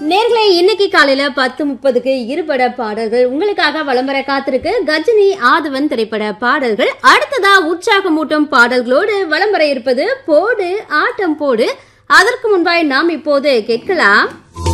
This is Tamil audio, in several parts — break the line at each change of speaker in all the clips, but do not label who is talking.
நேர்களை இன்னைக்கு காலையில பத்து முப்பதுக்கு இருபட பாடல்கள் உங்களுக்காக விளம்பர காத்திருக்கு கஜினி ஆதவன் திரைப்பட பாடல்கள் அடுத்ததா உற்சாகமூட்டும் பாடல்களோடு விளம்பர இருப்பது போடு ஆட்டம் போடு அதற்கு முன்பாய் நாம் இப்போது கேட்கலாம்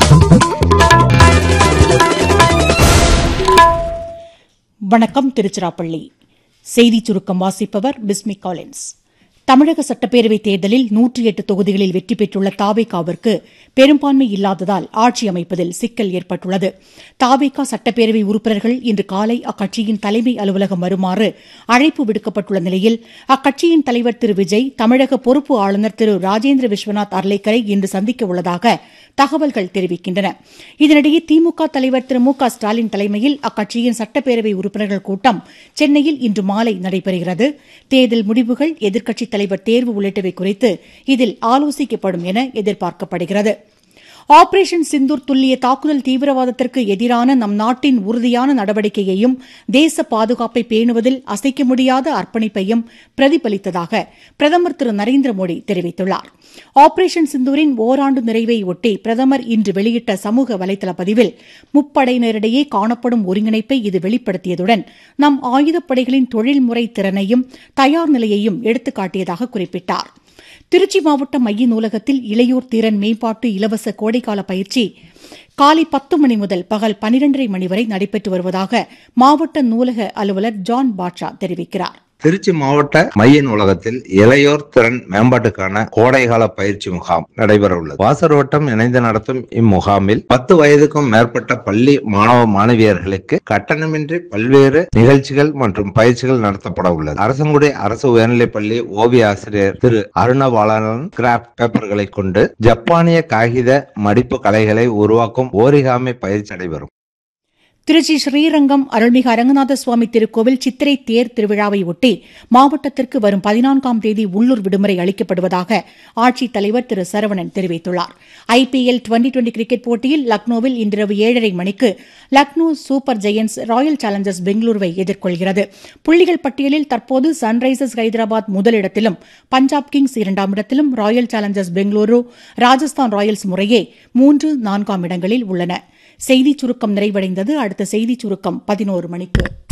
வணக்கம் திருச்சிராப்பள்ளி செய்திச் சுருக்கம் வாசிப்பவர் பிஸ்மி காலின்ஸ் தமிழக சட்டப்பேரவைத் தேர்தலில் நூற்றி எட்டு தொகுதிகளில் வெற்றி பெற்றுள்ள தாவேகாவிற்கு பெரும்பான்மை இல்லாததால் ஆட்சி அமைப்பதில் சிக்கல் ஏற்பட்டுள்ளது தாவேகா சட்டப்பேரவை உறுப்பினர்கள் இன்று காலை அக்கட்சியின் தலைமை அலுவலகம் வருமாறு அழைப்பு விடுக்கப்பட்டுள்ள நிலையில் அக்கட்சியின் தலைவர் திரு விஜய் தமிழக பொறுப்பு ஆளுநர் திரு ராஜேந்திர விஸ்வநாத் அர்லேக்கரை இன்று சந்திக்க உள்ளதாக தகவல்கள் தெரிவிக்கின்றன இதனிடையே திமுக தலைவர் திரு மு க ஸ்டாலின் தலைமையில் அக்கட்சியின் சட்டப்பேரவை உறுப்பினர்கள் கூட்டம் சென்னையில் இன்று மாலை நடைபெறுகிறது தேர்தல் முடிவுகள் எதிர்க்கட்சித் தலைவர் தேர்வு உள்ளிட்டவை குறித்து இதில் ஆலோசிக்கப்படும் என எதிர்பார்க்கப்படுகிறது ஆபரேஷன் சிந்தூர் துல்லிய தாக்குதல் தீவிரவாதத்திற்கு எதிரான நம் நாட்டின் உறுதியான நடவடிக்கையையும் தேச பாதுகாப்பை பேணுவதில் அசைக்க முடியாத அர்ப்பணிப்பையும் பிரதிபலித்ததாக பிரதமர் திரு நரேந்திர மோடி தெரிவித்துள்ளார் ஆபரேஷன் சிந்தூரின் ஓராண்டு நிறைவை ஒட்டி பிரதமர் இன்று வெளியிட்ட சமூக வலைதள பதிவில் முப்படையினரிடையே காணப்படும் ஒருங்கிணைப்பை இது வெளிப்படுத்தியதுடன் நம் ஆயுதப்படைகளின் தொழில்முறை திறனையும் தயார் நிலையையும் எடுத்துக்காட்டியதாக குறிப்பிட்டார் திருச்சி மாவட்ட மைய நூலகத்தில் இளையோர் திறன் மேம்பாட்டு இலவச கோடைக்கால பயிற்சி காலை பத்து மணி முதல் பகல் பனிரெண்டரை மணி வரை நடைபெற்று வருவதாக மாவட்ட நூலக அலுவலர் ஜான் பாட்ஷா தெரிவிக்கிறார்
திருச்சி மாவட்ட மைய நூலகத்தில் இளையோர் திறன் மேம்பாட்டுக்கான கோடைகால பயிற்சி முகாம் நடைபெற உள்ளது வாசர் வட்டம் இணைந்து நடத்தும் இம்முகாமில் பத்து வயதுக்கும் மேற்பட்ட பள்ளி மாணவ மாணவியர்களுக்கு கட்டணமின்றி பல்வேறு நிகழ்ச்சிகள் மற்றும் பயிற்சிகள் நடத்தப்பட உள்ளது அரசங்குடி அரசு உயர்நிலைப் பள்ளி ஓவிய ஆசிரியர் திரு அருணபாலன் கிராப்ட் பேப்பர்களை கொண்டு ஜப்பானிய காகித மடிப்பு கலைகளை உருவாக்கும் ஓரிகாமி பயிற்சி நடைபெறும்
திருச்சி ஸ்ரீரங்கம் அருள்மிகு அரங்கநாத சுவாமி திருக்கோவில் சித்திரை தேர் திருவிழாவை ஒட்டி மாவட்டத்திற்கு வரும் பதினான்காம் தேதி உள்ளூர் விடுமுறை அளிக்கப்படுவதாக ஆட்சித் தலைவர் திரு சரவணன் தெரிவித்துள்ளார் ஐபிஎல் டுவெண்டி டுவெண்டி கிரிக்கெட் போட்டியில் லக்னோவில் இன்றிரவு ஏழரை மணிக்கு Lucknow super giants royal challengers பெங்களூருவை எதிர்கொள்கிறது புள்ளிகள் பட்டியலில் தற்போது சன்ரைசர்ஸ் ஹைதராபாத் முதலிடத்திலும் பஞ்சாப் கிங்ஸ் இரண்டாம் இடத்திலும் royal challengers Bengaluru Rajasthan royals முறையே மூன்று நான்காம் இடங்களில் உள்ளன செய்திச் சுருக்கம் நிறைவடைந்தது அடுத்த செய்திச் சுருக்கம் பதினோரு மணிக்கு